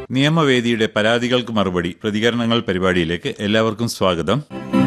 നിയമവേദിയുടെ പരാതികൾക്ക് മറുപടി പ്രതികരണങ്ങൾ പരിപാടിയിലേക്ക് എല്ലാവർക്കും സ്വാഗതം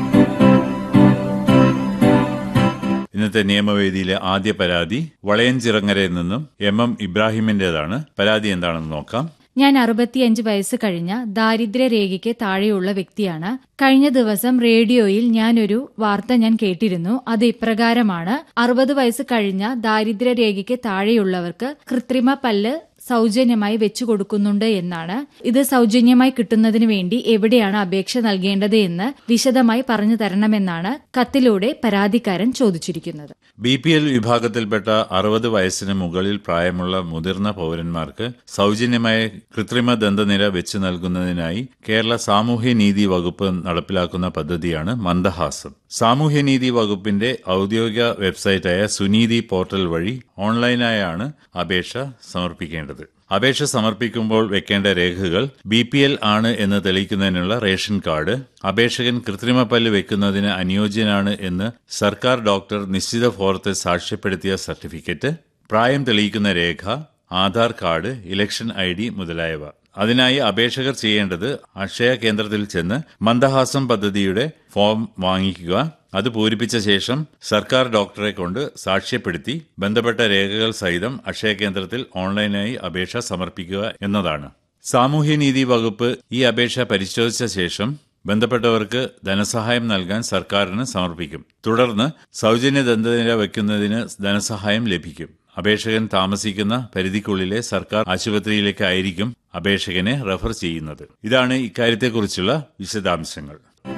ഇന്നത്തെ നിയമവേദിയിലെ ആദ്യ പരാതി വളയഞ്ചിറങ്ങരയിൽ നിന്നും എം എം ഇബ്രാഹിമിന്റേതാണ് പരാതി എന്താണെന്ന് നോക്കാം ഞാൻ അറുപത്തിയഞ്ച് വയസ്സ് കഴിഞ്ഞ ദാരിദ്ര്യരേഖയ്ക്ക് താഴെയുള്ള വ്യക്തിയാണ് കഴിഞ്ഞ ദിവസം റേഡിയോയിൽ ഞാനൊരു വാർത്ത ഞാൻ കേട്ടിരുന്നു അത് ഇപ്രകാരമാണ് അറുപത് വയസ്സ് കഴിഞ്ഞ ദാരിദ്ര്യരേഖയ്ക്ക് താഴെയുള്ളവർക്ക് കൃത്രിമ പല്ല് സൗജന്യമായി വെച്ചു കൊടുക്കുന്നുണ്ട് എന്നാണ് ഇത് സൗജന്യമായി കിട്ടുന്നതിന് വേണ്ടി എവിടെയാണ് അപേക്ഷ നൽകേണ്ടത് എന്ന് വിശദമായി പറഞ്ഞു തരണമെന്നാണ് കത്തിലൂടെ പരാതിക്കാരൻ ചോദിച്ചിരിക്കുന്നത് ബി പി എൽ വിഭാഗത്തിൽപ്പെട്ട അറുപത് വയസ്സിന് മുകളിൽ പ്രായമുള്ള മുതിർന്ന പൗരന്മാർക്ക് സൗജന്യമായ കൃത്രിമ ദന്തനിര വെച്ച് നൽകുന്നതിനായി കേരള സാമൂഹ്യനീതി വകുപ്പ് നടപ്പിലാക്കുന്ന പദ്ധതിയാണ് മന്ദഹാസം സാമൂഹ്യനീതി വകുപ്പിന്റെ ഔദ്യോഗിക വെബ്സൈറ്റായ സുനീതി പോർട്ടൽ വഴി ഓൺലൈനായാണ് അപേക്ഷ സമർപ്പിക്കേണ്ടത് അപേക്ഷ സമർപ്പിക്കുമ്പോൾ വെക്കേണ്ട രേഖകൾ ബി പി എൽ ആണ് എന്ന് തെളിയിക്കുന്നതിനുള്ള റേഷൻ കാർഡ് അപേക്ഷകൻ കൃത്രിമ പല്ല് വെക്കുന്നതിന് അനുയോജ്യനാണ് എന്ന് സർക്കാർ ഡോക്ടർ നിശ്ചിത ഫോറത്ത് സാക്ഷ്യപ്പെടുത്തിയ സർട്ടിഫിക്കറ്റ് പ്രായം തെളിയിക്കുന്ന രേഖ Aadhaar card election I D മുതലായവ അതിനായി അപേക്ഷകർ ചെയ്യേണ്ടത് അക്ഷയ കേന്ദ്രത്തിൽ ചെന്ന് മന്ദഹാസം പദ്ധതിയുടെ ഫോം വാങ്ങിക്കുക അത് പൂരിപ്പിച്ച ശേഷം സർക്കാർ ഡോക്ടറെ കൊണ്ട് സാക്ഷ്യപ്പെടുത്തി ബന്ധപ്പെട്ട രേഖകൾ സഹിതം അക്ഷയ കേന്ദ്രത്തിൽ ഓൺലൈനായി അപേക്ഷ സമർപ്പിക്കുക എന്നതാണ് സാമൂഹ്യനീതി വകുപ്പ് ഈ അപേക്ഷ പരിശോധിച്ച ശേഷം ബന്ധപ്പെട്ടവർക്ക് ധനസഹായം നൽകാൻ സർക്കാരിന് സമർപ്പിക്കും തുടർന്ന് സൗജന്യ ദന്തനിര വയ്ക്കുന്നതിന് ധനസഹായം ലഭിക്കും അപേക്ഷകൻ താമസിക്കുന്ന പരിധിക്കുള്ളിലെ സർക്കാർ ആശുപത്രിയിലേക്കായിരിക്കും അപേക്ഷകനെ റഫർ ചെയ്യുന്നത് ഇതാണ് ഇക്കാര്യത്തെക്കുറിച്ചുള്ള വിശദാംശങ്ങൾ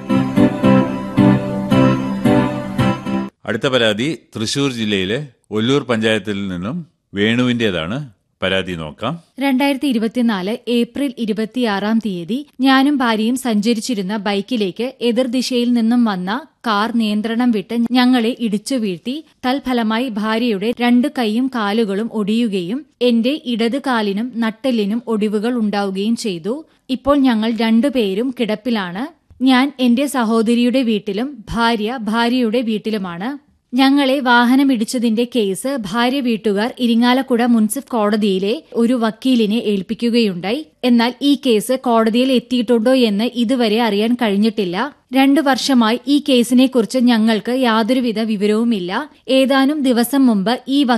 അടുത്ത പരാതി തൃശൂർ ജില്ലയിലെ ഒല്ലൂർ പഞ്ചായത്തിൽ നിന്നും വേണുവിന്റേതാണ് പരാതി നോക്കാം രണ്ടായിരത്തി ഇരുപത്തിനാല് ഏപ്രിൽ ഇരുപത്തിയാറാം തീയതി ഞാനും ഭാര്യയും സഞ്ചരിച്ചിരുന്ന ബൈക്കിലേക്ക് എതിർദിശയിൽ നിന്നും വന്ന കാർ നിയന്ത്രണം വിട്ട് ഞങ്ങളെ ഇടിച്ചു വീഴ്ത്തി തൽഫലമായി ഭാര്യയുടെ രണ്ട് കൈയും കാലുകളും ഒടിയുകയും എന്റെ ഇടത് കാലിനും നട്ടെല്ലിനും ഒടിവുകൾ ഉണ്ടാവുകയും ചെയ്തു ഇപ്പോൾ ഞങ്ങൾ രണ്ടുപേരും കിടപ്പിലാണ് ഞാൻ എന്റെ സഹോദരിയുടെ വീട്ടിലും ഭാര്യ ഭാര്യയുടെ വീട്ടിലുമാണ് ഞങ്ങളെ വാഹനമിടിച്ചതിന്റെ കേസ് ഭാര്യ വീട്ടുകാർ ഇരിങ്ങാലക്കുട മുൻസിഫ് കോടതിയിലെ ഒരു വക്കീലിനെ ഏൽപ്പിക്കുകയുണ്ടായി എന്നാൽ ഈ കേസ് കോടതിയിൽ എത്തിയിട്ടുണ്ടോ എന്ന് ഇതുവരെ അറിയാൻ കഴിഞ്ഞിട്ടില്ല രണ്ടു വർഷമായി ഈ കേസിനെക്കുറിച്ച് ഞങ്ങൾക്ക് യാതൊരുവിധ വിവരവുമില്ല ഏതാനും ദിവസം മുമ്പ് ഈ